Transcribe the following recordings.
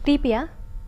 టీపీయా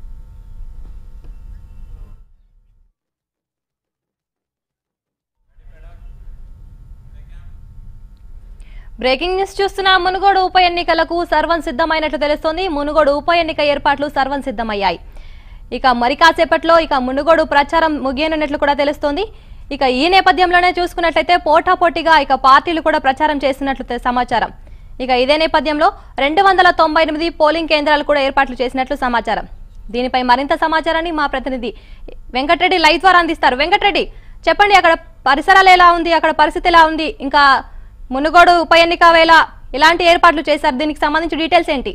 breaking news చూస్తున్న మునుగోడు ఉప ఎన్నికలకు సర్వం సిద్ధమైనట్లు తెలుస్తోంది మునుగోడు ఉప ఎన్నిక ఏర్పాట్లు సర్వం సిద్ధమయ్యాయి ఇక మరి కాసేపట్లో ఇక మునుగోడు ప్రచారం ముగియనున్నట్లు కూడా తెలుస్తోంది ఇక ఈ నేపథ్యంలోనే చూసుకున్నట్లయితే పోటాపోటీగా ఇక పార్టీలు కూడా ప్రచారం చేస్తున్నట్లు తె- సమాచారం ఇక ఇదే నేపథ్యంలో రెండు వందల తొంభై ఎనిమిది పోలింగ్ కేంద్రాలు కూడా ఏర్పాట్లు చేసినట్లు సమాచారం దీనిపై మరింత సమాచారాన్ని మా ప్రతినిధి వెంకటరెడ్డి లైవ్ ద్వారా అందిస్తారు వెంకటరెడ్డి చెప్పండి అక్కడ పరిసరాలు ఎలా ఉంది అక్కడ పరిస్థితి ఎలా ఉంది ఇంకా మునుగోడు ఉప ఎన్నిక వేళ ఎలాంటి ఏర్పాట్లు చేశారు దీనికి సంబంధించి డీటెయిల్స్ ఏంటి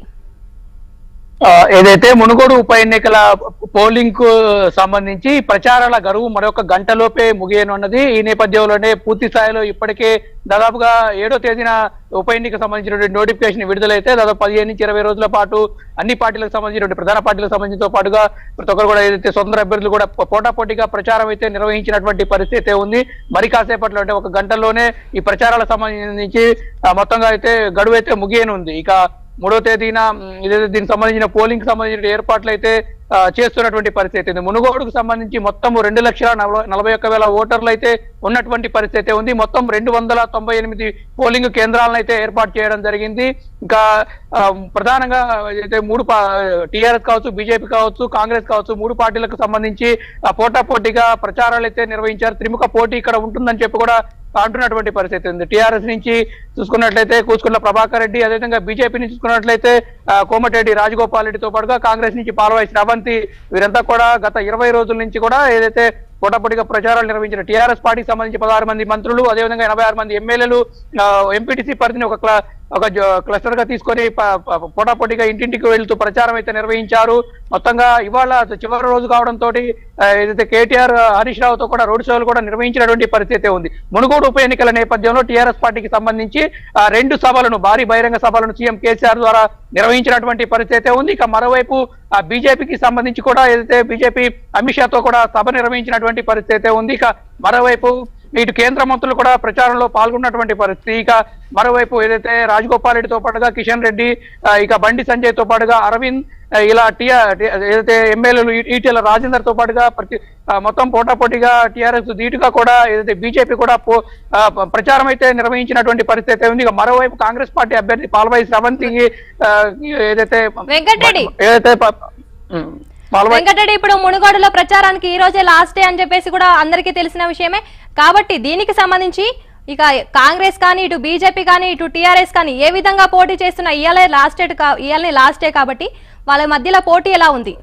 ఆ, ఏదైతే మునుగోడు ఉప ఎన్నికల పోలింగ్ కు సంబంధించి ప్రచారాల గడువు మరొక గంటలోపే ముగియనున్నది ఈ నేపథ్యంలోనే పూర్తి స్థాయిలో ఇప్పటికే దాదాపుగా ఏడో తేదీన ఉప ఎన్నిక సంబంధించినటువంటి నోటిఫికేషన్ విడుదలైతే దాదాపు పదిహేను నుంచి ఇరవై రోజుల పాటు అన్ని పార్టీలకు సంబంధించినటువంటి ప్రధాన పార్టీలకు సంబంధించిన పాటుగా ప్రతి ఒక్కరు కూడా ఏదైతే స్వతంత్ర అభ్యర్థులు కూడా పోటాపోటీగా ప్రచారం అయితే నిర్వహించినటువంటి పరిస్థితి అయితే ఉంది మరి కాసేపట్లో అంటే ఒక గంటలోనే ఈ ప్రచారాలకు సంబంధించి ఆ, మొత్తంగా అయితే గడువు అయితే ముగియనుంది ఇక మూడో తేదీన మ్, ఇదైతే దీనికి సంబంధించిన పోలింగ్ సంబంధించిన ఏర్పాట్లు అయితే ఆ, చేస్తున్నటువంటి పరిస్థితి ఉంది మునుగోడుకు సంబంధించి మొత్తం రెండు లక్షల నలభై నలభై ఒక్క వేల ఓటర్లు అయితే ఉన్నటువంటి పరిస్థితి అయితే ఉంది మొత్తం రెండు వందల తొంభై ఎనిమిది పోలింగ్ కేంద్రాలను అయితే ఏర్పాటు చేయడం జరిగింది ఇంకా ఆ, ప్రధానంగా అయితే మూడు టీఆర్ఎస్ కావచ్చు బీజేపీ కావచ్చు కాంగ్రెస్ కావచ్చు మూడు పార్టీలకు సంబంధించి ఆ, పోటాపోటీగా ప్రచారాలు అయితే నిర్వహించారు త్రిముఖ పోటీ ఇక్కడ ఉంటుందని చెప్పి కూడా అంటున్నటువంటి పరిస్థితి ఉంది టీఆర్ఎస్ నుంచి చూసుకున్నట్లయితే కూచుకున్న ప్రభాకర్ రెడ్డి అదేవిధంగా బీజేపీ నుంచి చూసుకున్నట్లయితే ఆ, కోమటిరెడ్డి రాజగోపాల్ రెడ్డితో పాటుగా కాంగ్రెస్ నుంచి పాల్వాయి శ్రవంతి వీరంతా కూడా గత ఇరవై రోజుల నుంచి కూడా ఏదైతే పోటాపోటీగా ప్రచారాలు నిర్వహించిన టీఆర్ఎస్ పార్టీకి సంబంధించి పదహారు మంది మంత్రులు అదేవిధంగా ఎనభై ఆరు మంది ఎమ్మెల్యేలు ఎంపీటీసీ పరిధిని ఒక క్లా- ఒక క్లస్టర్ గా తీసుకొని ప- ప- పోటాపోటీగా ఇంటింటికి వెళ్తూ ప్రచారం అయితే నిర్వహించారు మొత్తంగా ఇవాళ చివరి రోజు కావడంతో ఏదైతే కేటీఆర్ హరీష్ రావుతో కూడా రోడ్ షోలు కూడా నిర్వహించినటువంటి పరిస్థితి ఉంది మునుగోడు ఉప ఎన్నికల నేపథ్యంలో టీఆర్ఎస్ పార్టీకి సంబంధించి ఆ, రెండు సభలను భారీ బహిరంగ సభలను సీఎం కేసీఆర్ ద్వారా నిర్వహించినటువంటి పరిస్థితి ఉంది ఇక మరోవైపు ఆ బీజేపీకి సంబంధించి కూడా ఏదైతే బీజేపీ అమిత్ షాతో కూడా సభ నిర్వహించినటువంటి పరిస్థితి ఉంది ఇక మరోవైపు ఇటు కేంద్ర మంత్రులు కూడా ప్రచారంలో పాల్గొన్నటువంటి పరిస్థితి ఇక మరోవైపు ఏదైతే రాజగోపాల్ రెడ్డితో పాటుగా కిషన్ రెడ్డి ఆ, ఇక బండి సంజయ్ తో పాటుగా అరవింద్ ఆ, ఇలా టీఆర్ ఏదైతే ఎమ్మెల్యేలు ఈటెల రాజేందర్ తో పాటుగా ప్రతి ఆ, మొత్తం పోటాపోటీగా టీఆర్ఎస్ ధీటుగా కూడా ఏదైతే బీజేపీ కూడా పో- ఆ, ప- ప్రచారం అయితే నిర్వహించినటువంటి పరిస్థితి అయితే ఉంది ఇక మరోవైపు కాంగ్రెస్ పార్టీ అభ్యర్థి పాల్వాయి శ్రవంతికి ఆ, ఏదైతే వెంకటరెడ్డి. ఏదైతే ప- ఉమ్, పాల్వాయి వెంకటరెడ్డి ఇప్పుడు మునుగోడులో ప్రచారానికి ఈ రోజే లాస్ట్ డే అని చెప్పేసి కూడా అందరికీ తెలిసిన విషయమే కాబట్టి దీనికి సంబంధించి ఇక కాంగ్రెస్ కానీ ఇటు బీజేపీ కానీ ఇటు టీఆర్ఎస్ కానీ ఏ విధంగా పోటీ చేస్తున్న ఇయాలే లాస్ట్ డేట్ కా ఇయాలనే లాస్ట్ డే కాబట్టి వాళ్ళ మధ్యలో పోటీ ఎలా ఉంది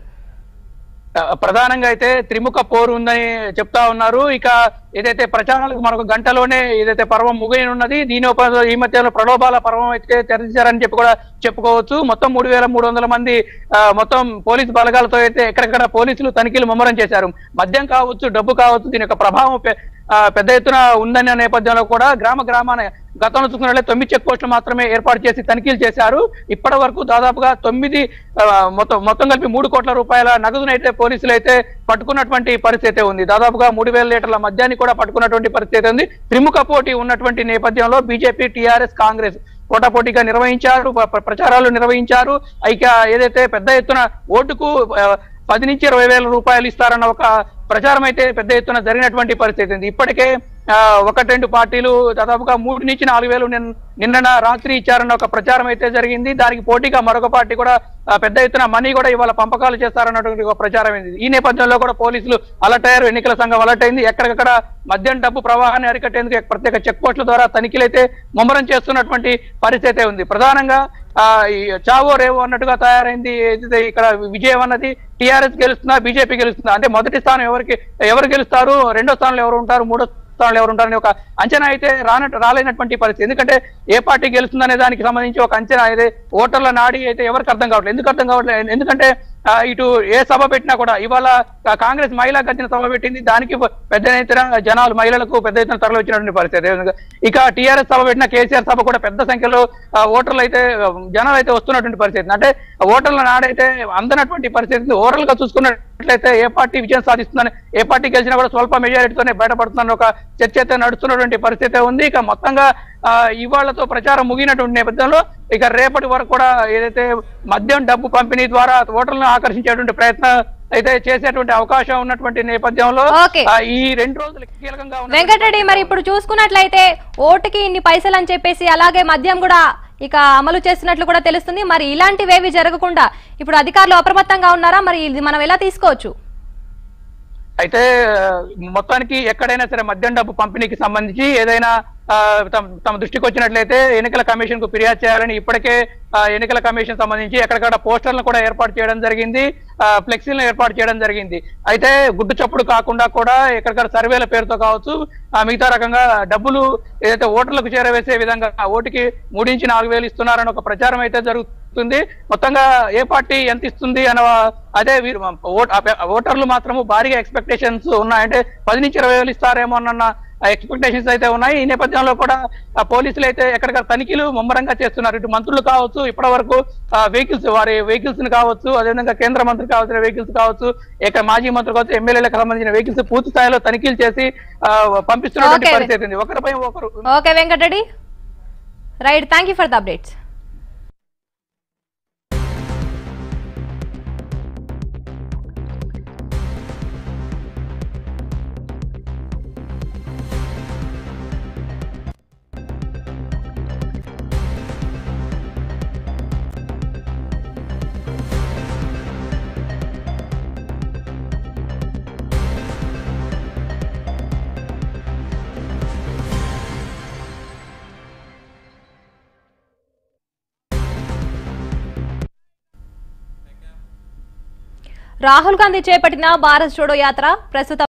ఆ, ప్రధానంగా అయితే త్రిముఖ పోరు ఉందని చెప్తా ఉన్నారు ఇక ఏదైతే ప్రచారాలకు మరొక గంటలోనే ఏదైతే పర్వం ముగియనున్నది దీని ఉప- ఈ మధ్యలో ప్రలోభాల పర్వం అయితే తెరచారని చెప్పి కూడా చెప్పుకోవచ్చు మొత్తం మూడు వేల మూడు వందల మంది ఆ, మొత్తం పోలీసు బలగాలతో అయితే ఎక్కడెక్కడ పోలీసులు తనిఖీలు ముమ్మరం చేశారు మద్యం కావచ్చు డబ్బు కావచ్చు దీని యొక్క ప్రభావం పె- ఆ, పెద్ద ఎత్తున ఉందనే నేపథ్యంలో కూడా గ్రామ గ్రామాన గతంలో చూసుకున్నట్లయితే తొమ్మిది చెక్ పోస్టులు మాత్రమే ఏర్పాటు చేసి తనిఖీలు చేశారు ఇప్పటి వరకు దాదాపుగా తొమ్మిది ఆ, మొత్తం మొత్తం కలిపి మూడు కోట్ల రూపాయల నగదునైతే పోలీసులు అయితే పట్టుకున్నటువంటి పరిస్థితి ఉంది దాదాపుగా మూడు వేల లీటర్ల మద్యాన్ని కూడా పట్టుకున్నటువంటి పరిస్థితి ఉంది త్రిముఖ పోటీ ఉన్నటువంటి నేపథ్యంలో బీజేపీ టీఆర్ఎస్ కాంగ్రెస్ పోటాపోటీగా నిర్వహించారు ప్ర- ప్ర- ప్రచారాలు నిర్వహించారు ఇక ఏదైతే పెద్ద ఎత్తున ఓటుకు ఆ, పది నుంచి ఇరవై వేల రూపాయలు ఇస్తారన్న ఒక ప్రచారం అయితే పెద్ద ఎత్తున జరిగినటువంటి పరిస్థితి ఉంది ఇప్పటికే ఆ, ఒకటి రెండు పార్టీలు దాదాపుగా మూడు నుంచి నాలుగు వేలు నిన్న నిన్న రాత్రి ఇచ్చారన్న ఒక ప్రచారం అయితే జరిగింది దానికి పోటీగా మరొక పార్టీ కూడా ఆ, పెద్ద ఎత్తున మనీ కూడా ఇవాళ పంపకాలు చేస్తారన్నటువంటి ఒక ప్రచారం అయింది ఈ నేపథ్యంలో కూడా పోలీసులు అలర్ట్ అయ్యారు ఎన్నికల సంఘం అలర్ట్ అయింది ఎక్కడికక్కడ మద్యం డబ్బు ప్రవాహాన్ని అరికట్టేందుకు ప్రత్యేక చెక్ పోస్టుల ద్వారా తనిఖీలు అయితే ముమ్మరం చేస్తున్నటువంటి పరిస్థితి ఉంది ప్రధానంగా ఆ, ఈ చావో రేవో అన్నట్టుగా తయారైంది ఏదైతే ఇక్కడ విజయం అన్నది టీఆర్ఎస్ గెలుస్తుందా బీజేపీ గెలుస్తుందా అంటే మొదటి స్థానం ఎవరికి ఎవరు గెలుస్తారు రెండో స్థానంలో ఎవరు ఉంటారు మూడో స్థానంలో ఎవరు ఉంటారని ఒక అంచనా అయితే రానట్టు రాలేనటువంటి పరిస్థితి ఎందుకంటే ఏ పార్టీ గెలుస్తుందనే దానికి సంబంధించి ఒక అంచనా అయితే ఓటర్ల నాడి అయితే ఎవరికి అర్థం కావట్లేదు ఎందుకు అర్థం కావట్లేదు ఎందుకంటే ఆ, ఇటు ఏ సభ పెట్టినా కూడా ఇవాళ కా- కాంగ్రెస్ మహిళా గర్జన సభ పెట్టింది దానికి పెద్ద ఎత్తున జనాలు మహిళలకు పెద్ద ఎత్తున తరలి వచ్చినటువంటి పరిస్థితి అదేవిధంగా ఇక టీఆర్ఎస్ సభ పెట్టిన కేసీఆర్ సభ కూడా పెద్ద సంఖ్యలో ఆ, ఓటర్లు అయితే ఆ, జనాలు అయితే వస్తున్నటువంటి పరిస్థితి అంటే ఓటర్ల నాడైతే అందనటువంటి పరిస్థితి ఓవరాల్ గా చూసుకున్నట్లయితే ఏ పార్టీ విజయం సాధిస్తుందని ఏ పార్టీ గెలిచినా కూడా స్వల్ప మెజారిటీతోనే బయటపడుతుందని ఒక చర్చ అయితే నడుస్తున్నటువంటి పరిస్థితి ఉంది ఇక మొత్తంగా ఆ, ఇవాళతో ప్రచారం ముగినటువంటి నేపథ్యంలో ఇక రేపటి వరకు కూడా ఏదైతే మద్యం డబ్బు పంపిణీ ద్వారా ఓటర్లను ఆకర్షించేటువంటి ప్రయత్నం అయితే చేసేటువంటి అవకాశం ఉన్నటువంటి నేపథ్యంలో ఓకే. ఆ, ఈ రెండు రోజులు కీలకంగా ఉన్న వెంకటరెడ్డి మరి ఇప్పుడు చూసుకున్నట్లయితే ఓటుకి ఇన్ని పైసలు అని చెప్పేసి అలాగే మద్యం కూడా ఇక అమలు చేస్తున్నట్లు కూడా తెలుస్తుంది మరి ఇలాంటివేవి జరగకుండా ఇప్పుడు అధికారులు అప్రమత్తంగా ఉన్నారా మరి ఇది మనం ఎలా తీసుకోవచ్చు అయితే ఆ, మొత్తానికి ఎక్కడైనా సరే మద్యం డబ్బు పంపిణీకి సంబంధించి ఏదైనా ఆ, తమ తమ దృష్టికి వచ్చినట్లయితే ఎన్నికల కమిషన్ కు ఫిర్యాదు చేయాలని ఇప్పటికే ఆ, ఎన్నికల కమిషన్ సంబంధించి ఎక్కడికక్కడ పోస్టర్లను కూడా ఏర్పాటు చేయడం జరిగింది ఆ, ఫ్లెక్సీలను ఏర్పాటు చేయడం జరిగింది అయితే గుడ్డు చప్పుడు కాకుండా కూడా ఎక్కడికక్కడ సర్వేల పేరుతో కావచ్చు ఆ, మిగతా రకంగా డబ్బులు ఏదైతే ఓటర్లకు చేరవేసే విధంగా ఆ ఓటుకి మూడించి నాలుగు వేలు ఇస్తున్నారని ఒక ప్రచారం అయితే జరుగుతుంది మొత్తంగా ఏ పార్టీ ఎంత ఇస్తుంది అన్న అదే వీరు ఓట్- ఆ ఓటర్లు మాత్రము భారీగా ఎక్స్పెక్టేషన్స్ ఉన్నాయి అంటే పది నుంచి ఇరవై వేలు ఇస్తారేమో అన్న ఎక్స్పెక్టేషన్స్ అయితే ఉన్నాయి ఈ నేపథ్యంలో కూడా ఆ పోలీసులు అయితే ఎక్కడికక్కడ తనిఖీలు ముమ్మరంగా చేస్తున్నారు ఇటు మంత్రులు కావచ్చు ఇప్పటి వరకు వెహికల్స్ వారి వెహికల్స్ ని కావచ్చు అదేవిధంగా కేంద్ర మంత్రి కావాల్సిన వెహికల్స్ కావచ్చు ఇక మాజీ మంత్రి కావచ్చు ఎమ్మెల్యేలకు సంబంధించిన వెహికల్స్ పూర్తి స్థాయిలో తనిఖీలు చేసి ఆ, పంపిస్తున్నటువంటి Okay. పరిస్థితి ఉంది ఒకరిపై ఒకరు okay Venkata Reddy right thank you for the updates Rahul Gandhi చేపట్టిన భారత్ జోడో యాత్ర ప్రస్తుతం